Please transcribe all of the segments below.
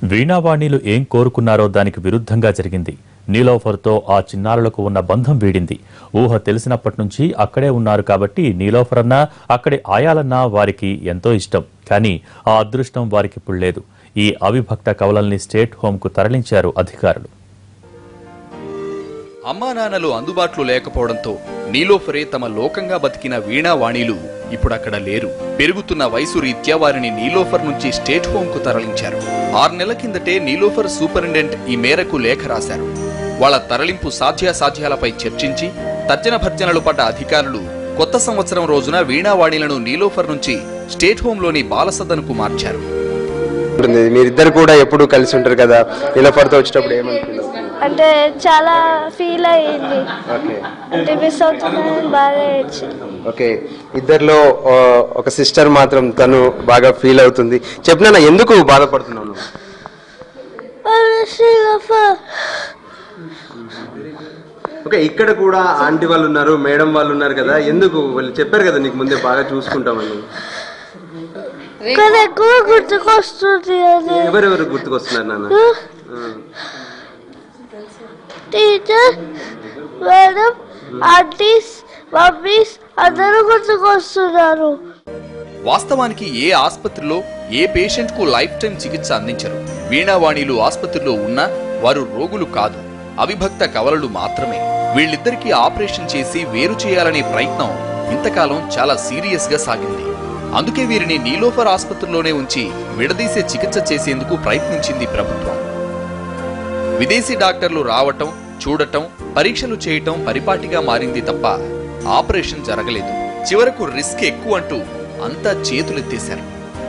వీణావాణిలు ఏం కోరుకున్నారో దానికి విరుద్ధంగా జరిగింది నీలోఫర్తో ఆ చిన్నారులకు ఉన్న బంధం వీడింది ఊహ తెలిసినప్పటి నుంచి అక్కడే ఉన్నారు కాబట్టి నీలోఫర్ అన్నా అక్కడి ఆయాలన్నా వారికి ఎంతో ఇష్టం కానీ ఆ అదృష్టం వారికి ఇప్పుడు లేదు ఈ అవిభక్త కవలల్ని స్టేట్ హోంకు తరలించారు అధికారులు అమ్మా నాన్నలు అందుబాటులో లేకపోవడంతో నీలోఫరే తమ లోకంగా బతికిన వీణావాణిలు ఇప్పుడు అక్కడ లేరు పెరుగుతున్న వయసు రీత్యా వారిని నీలోఫర్ నుంచి స్టేట్ హోంకు తరలించారు ఆరు నెలల కిందటే నీలోఫర్ సూపరింటెండెంట్ ఈ మేరకు లేఖ రాశారు వాళ్ళ తరలింపు సాధ్యాసాధ్యాలపై చర్చించి తర్జన భర్జనలు పడ్డ అధికారులు కొత్త సంవత్సరం రోజున వీణావాణిలను నీలోఫర్ నుంచి స్టేట్ హోంలోని బాలసదన్కు మార్చారు ఉంటుంది మీరిద్దరు కూడా ఎప్పుడు కలిసి ఉంటారు కదా నిలఫర్తో వచ్చేటప్పుడు ఏమనుకున్నారు అంటే చాలా ఫీల్ అయ్యింది ఓకే అంటే మిస్ అవుతుందని బాగా ఏడ్చింది ఓకే ఇద్దరిలో ఆ, ఒక సిస్టర్ మాత్రం తను బాగా ఫీల్ అవుతుంది చెప్పినా ఎందుకు బాధపడుతున్నాను ఓకే ఇక్కడ కూడా ఆంటీ వాళ్ళు ఉన్నారు మేడం వాళ్ళు ఉన్నారు కదా ఎందుకు వాళ్ళు చెప్పారు కదా నీకు ముందే బాగా చూసుకుంటామని కానీ ఎక్కువ గుర్తుకొస్తుంది అది ఎవరెవరు గుర్తుకొస్తున్నారు నాన్న ఆ. టీచర్ మేడం ఆంటీస్ మమ్మీస్ అందరూ గుర్తుకొస్తున్నారు వాస్తవానికి ఏ ఆసుపత్రిలో ఏ పేషెంట్ కు లైఫ్ టైం చికిత్స అందించరు వీణావాణిలు ఆసుపత్రిలో ఉన్నా వారు రోగులు కాదు అవిభక్త కవలలు మాత్రమే వీళ్ళిద్దరికీ ఆపరేషన్ చేసి వేరు చేయాలనే ప్రయత్నం ఇంతకాలం చాలా సీరియస్ గా సాగింది అందుకే వీరిని నీలోఫర్ ఆసుపత్రిలోనే ఉంచి విడదీసే చికిత్స చేసేందుకు ప్రయత్నించింది ప్రభుత్వం విదేశీ డాక్టర్లు రావటం చూడటం పరీక్షలు చేయటం పరిపాటిగా మారింది తప్ప ఆపరేషన్ జరగలేదు చివరకు రిస్క్ ఎక్కువ అంటూ అంతా చేతులెత్తేశారు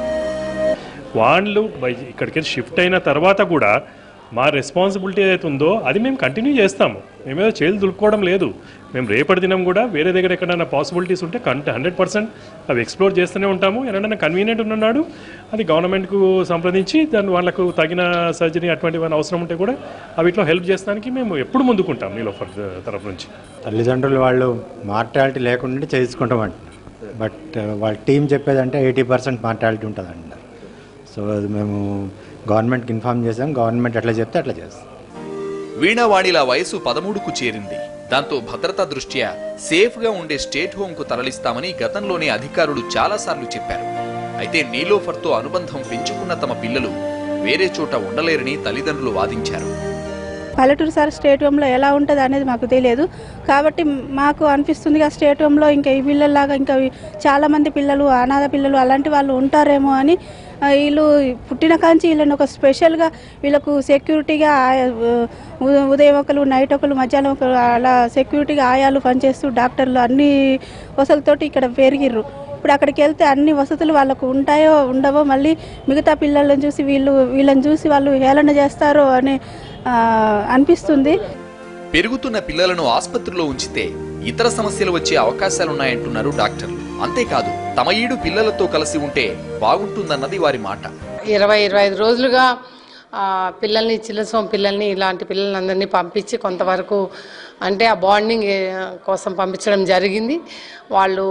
వాళ్ళు బై ఇక్కడికి షిఫ్ట్ అయిన తర్వాత కూడా మా రెస్పాన్సిబిలిటీ ఏదైతే ఉందో అది మేము కంటిన్యూ చేస్తాము మేమేదో చేతులు దులుపుకోవడం లేదు మేము రేపటి దినం కూడా వేరే దగ్గర ఎక్కడైనా పాసిబిలిటీస్ ఉంటే కంటే హండ్రెడ్ పర్సెంట్ అవి ఎక్స్ప్లోర్ చేస్తూనే ఉంటాము ఎక్కడైనా కన్వీనియంట్ ఉన్నాడు అది గవర్నమెంట్కు సంప్రదించి దాని వాళ్ళకు తగిన సర్జరీ అటువంటి అవసరం ఉంటే కూడా అవిట్లో హెల్ప్ చేస్తానికి మేము ఎప్పుడు ముందుకుంటాం నీలో తరఫు నుంచి తల్లిదండ్రులు వాళ్ళు మార్టాలిటీ లేకుండా చేసుకుంటామంట బట్ వాళ్ళ టీం చెప్పేదంటే ఎయిటీ పర్సెంట్ మార్టాలిటీ ఉంటుందంట సో అది మేము గవర్నమెంట్కి ఇన్ఫామ్ చేసాం గవర్నమెంట్ ఎట్లా చెప్తే అట్లా చేస్తాం వీణావాణిల వయసు పదమూడుకు చేరింది దాంతో భద్రతా దృష్ట్యా సేఫ్ గా ఉండే స్టేట్ హోమ్ కు తరలిస్తామని గతంలోనే అధికారులు చాలాసార్లు చెప్పారు అయితే నీలోఫర్తో అనుబంధం పెంచుకున్న తమ పిల్లలు వేరే చోట ఉండలేరని తల్లిదండ్రులు వాదించారు పల్లెటూరు సార్ స్టేట్ హోమ్లో ఎలా ఉంటుంది అనేది మాకు తెలియదు కాబట్టి మాకు అనిపిస్తుంది ఆ స్టేట్ హోమ్లో ఇంకా ఈ పిల్లల్లాగా ఇంకా చాలా మంది పిల్లలు అనాథ పిల్లలు అలాంటి వాళ్ళు ఉంటారేమో అని ఆ, వీళ్ళు పుట్టిన కాంచి వీళ్ళని ఒక స్పెషల్గా వీళ్ళకు సెక్యూరిటీగా ఆ- ఉ- ఉదయం ఒకరు నైట్ ఒకరు మధ్యాహ్నం ఒకరు అలా సెక్యూరిటీగా ఆయాలు పనిచేస్తూ డాక్టర్లు అన్ని వసతులతోటి ఇక్కడ పెరిగిర్రు ఇప్పుడు అక్కడికి వెళ్తే అన్ని వసతులు వాళ్ళకు ఉంటాయో ఉండవో మళ్ళీ మిగతా పిల్లలను చూసి వీళ్ళు వీళ్ళని చూసి వాళ్ళు హేళన చేస్తారో అని ఆ, అనిపిస్తుంది పెరుగుతున్న పిల్లలను ఆసుపత్రిలో ఉంచితే ఇతర సమస్యలు వచ్చే అవకాశాలున్నాయంటున్నారు డాక్టర్లు అంతేకాదు తమ ఈడు పిల్లలతో కలిసి ఉంటే బాగుంటుందన్నది వారి మాట ఇరవై ఇరవై ఐదు రోజులుగా ఆ, పిల్లల్ని చిల్లస్వామి పిల్లల్ని ఇలాంటి పిల్లల్ని అందరినీ పంపించి కొంతవరకు అంటే ఆ బాండింగ్ కోసం పంపించడం జరిగింది వాళ్ళు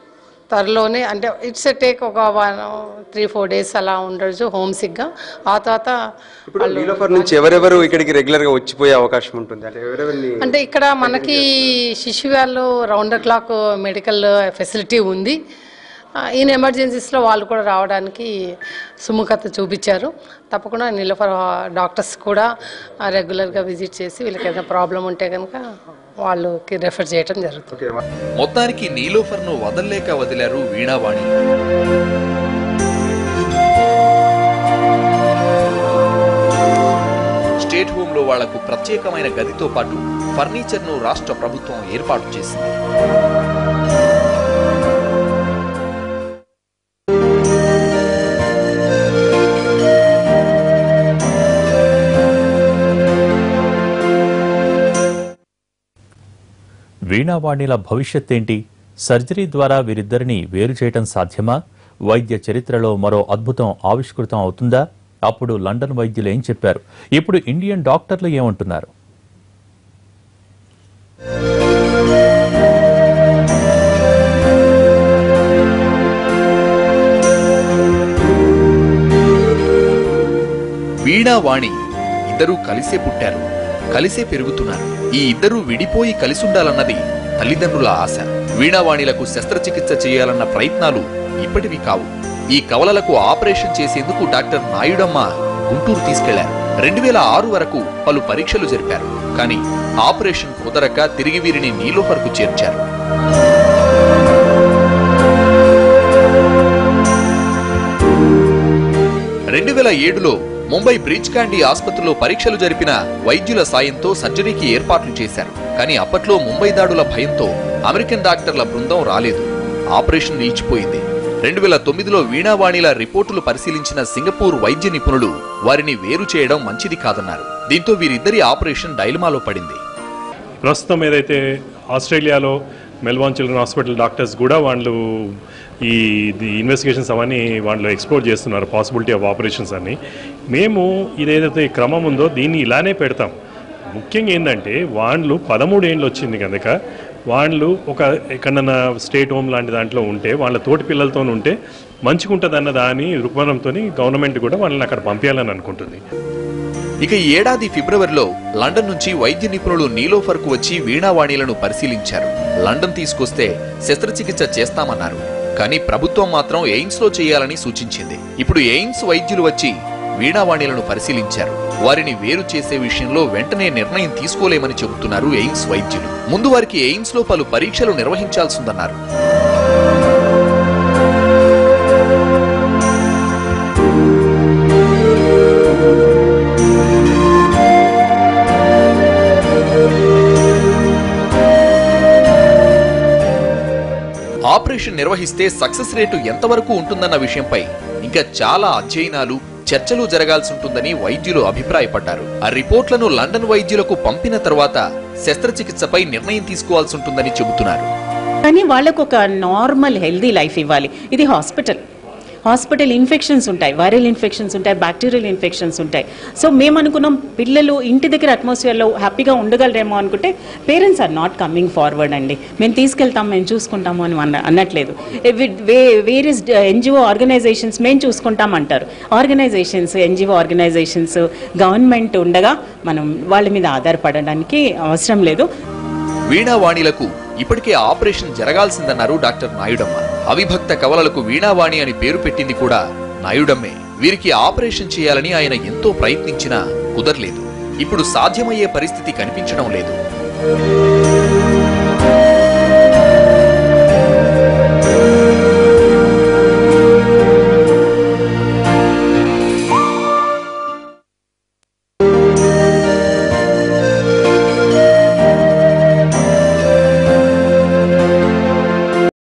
త్వరలోనే అంటే ఇట్స్ టేక్ ఒక వన్ త్రీ ఫోర్ డేస్ అలా ఉండొచ్చు హోమ్ సిక్గా ఆ తర్వాత ఇప్పుడు నీలోఫర్ నుంచి ఎవరెవరు ఇక్కడికి రెగ్యులర్ గా వచ్చిపోయే అవకాశం ఉంటుంది అంటే ఎవరెవరిని అంటే ఇక్కడ మనకి శిశువాళ్ళు round the clock medical facility ఉంది ఆ, ఈయన ఎమర్జెన్సీస్లో వాళ్ళు కూడా రావడానికి సుముఖత చూపించారు తప్పకుండా నిలఫర్ డాక్టర్స్ కూడా ఆ, రెగ్యులర్గా విజిట్ చేసి వీళ్ళకి ఏదైనా ప్రాబ్లం ఉంటే కనుక వాళ్ళకి రెఫర్ చేయడం జరుగుతుంది మొత్తానికి నీలోఫర్ను వదల్లేక వదిలారు వీణావాణి స్టేట్ హోమ్ లో వాళ్లకు ప్రత్యేకమైన గదితో పాటు ఫర్నిచర్ ను రాష్ట్ర ప్రభుత్వం ఏర్పాటు చేసింది వీణావాణిల భవిష్యత్ ఏంటి సర్జరీ ద్వారా వీరిద్దరిని వేరు చేయటం సాధ్యమా వైద్య చరిత్రలో మరో అద్భుతం ఆవిష్కృతం అవుతుందా అప్పుడు లండన్ వైద్యులు ఏం చెప్పారు ఇప్పుడు ఇండియన్ డాక్టర్లు ఏమంటున్నారు వీణా వీణా వాణి ఇద్దరూ కలిసే పుట్టారు కలిసే పెరుగుతున్నారు ఈ ఇద్దరూ విడిపోయి కలిసుండాలన్నది తల్లిదండ్రుల ఆశ వీణావాణిలకు శస్త్రచికిత్స చేయాలన్న ప్రయత్నాలు ఇప్పటివి కావు ఈ కవలలకు ఆపరేషన్ చేసేందుకు డాక్టర్ నాయుడమ్మ గుంటూరు తీసుకెళ్లారు రెండు వేల ఆరు వరకు పలు పరీక్షలు జరిపారు కానీ ఆపరేషన్ కుదరక తిరిగి వీరిని నీలోఫర్కు చేర్చారు రెండు వేల ఏడులో ముంబై బ్రిడ్జ్ కాండీ ఆసుపత్రిలో పరీక్షలు జరిపిన వైద్యుల సాయంతో సర్జరీకి ఏర్పాట్లు చేశారు కానీ అప్పట్లో ముంబై దాడుల భయంతో అమెరికన్ డాక్టర్ల బృందం రాలేదు ఆపరేషన్ నిలిచిపోయింది రెండు వేల తొమ్మిదిలో వీణావాణిల రిపోర్టులు పరిశీలించిన సింగపూర్ వైద్య నిపుణులు వారిని వేరు చేయడం మంచిది కాదన్నారు దీంతో వీరిద్దరి ఆపరేషన్ డైలమాలో పడింది ప్రస్తుతం ఏదైతే ఆస్ట్రేలియాలో మెల్బాన్ చిల్డ్రన్ హాస్పిటల్ డాక్టర్స్ కూడా వాళ్ళు ఈ ఇన్వెస్టిగేషన్స్ అవన్నీ వాళ్ళు ఎక్స్ప్లోర్ చేస్తున్నారు పాసిబిలిటీ ఆఫ్ ఆపరేషన్స్ అన్ని మేము ఇదేదైతే క్రమం ఉందో దీన్ని ఇలానే పెడతాం ముఖ్యంగా ఏంటంటే వాళ్ళు పదమూడు ఏళ్ళు వచ్చింది కనుక వాళ్ళు ఒక ఎక్కడన్నా స్టేట్ హోమ్ లాంటి దాంట్లో ఉంటే వాళ్ళ తోటి పిల్లలతో ఉంటే మంచిగుంటుంది అన్న దాని దృక్పథంతో గవర్నమెంట్ కూడా వాళ్ళని అక్కడ పంపించాలని అనుకుంటుంది ఇక ఈ ఏడాది ఫిబ్రవరిలో లండన్ నుంచి వైద్య నిపుణులు నీలోఫర్ కు వచ్చి వీణావాణిలను పరిశీలించారు లండన్ తీసుకొస్తే శస్త్రచికిత్స చేస్తామన్నారు కానీ ప్రభుత్వం మాత్రం ఎయిమ్స్ లో చేయాలని సూచించింది ఇప్పుడు ఎయిమ్స్ వైద్యులు వచ్చి వీణావాణిలను పరిశీలించారు వారిని వేరు చేసే విషయంలో వెంటనే నిర్ణయం తీసుకోలేమని చెబుతున్నారు ఎయిమ్స్ వైద్యులు ముందు వారికి ఎయిమ్స్ లో పలు పరీక్షలు నిర్వహించాల్సిందన్నారు ఆపరేషన్ నిర్వహిస్తే సక్సెస్ రేటు ఎంతవరకు ఉంటుందన్న విషయంపై ఇంకా చాలా అధ్యయనాలు చర్చలు జరగాల్సి ఉంటుందని వైద్యులు అభిప్రాయపడ్డారు ఆ రిపోర్ట్లను లండన్ వైద్యులకు పంపిన తర్వాత శస్త్రచికిత్సపై నిర్ణయం తీసుకోవాల్సి ఉంటుందని చెబుతున్నారు కానీ వాళ్ళకు ఒక నార్మల్ హెల్దీ లైఫ్ ఇవ్వాలి ఇది హాస్పిటల్ హాస్పిటల్ ఇన్ఫెక్షన్స్ ఉంటాయి వైరల్ ఇన్ఫెక్షన్స్ ఉంటాయి బ్యాక్టీరియల్ ఇన్ఫెక్షన్స్ ఉంటాయి సో మేము అనుకున్నాం పిల్లలు ఇంటి దగ్గర అట్మాస్ఫియర్లో హ్యాపీగా ఉండగలరేమో అనుకుంటే parents are not coming forward అండి మేము తీసుకెళ్తాం మేము చూసుకుంటాము అని అన్న అనట్లేదు వేరియస్ ఎన్జిఓ ఆర్గనైజేషన్స్ మేము చూసుకుంటాం అంటారు ఆర్గనైజేషన్స్ ఎన్జిఓ ఆర్గనైజేషన్స్ గవర్నమెంట్ ఉండగా మనం వాళ్ళ మీద ఆధారపడడానికి అవసరం లేదు వీణావాణిలకు ఇప్పటికే ఆపరేషన్ జరగాల్సిందన్నారు డాక్టర్ నాయుడమ్మ అవిభక్త కవలలకు వీణావాణి అని పేరు పెట్టింది కూడా నాయుడమ్మే వీరికి ఆపరేషన్ చేయాలని ఆయన ఎంతో ప్రయత్నించినా కుదరలేదు ఇప్పుడు సాధ్యమయ్యే పరిస్థితి కనిపించడం లేదు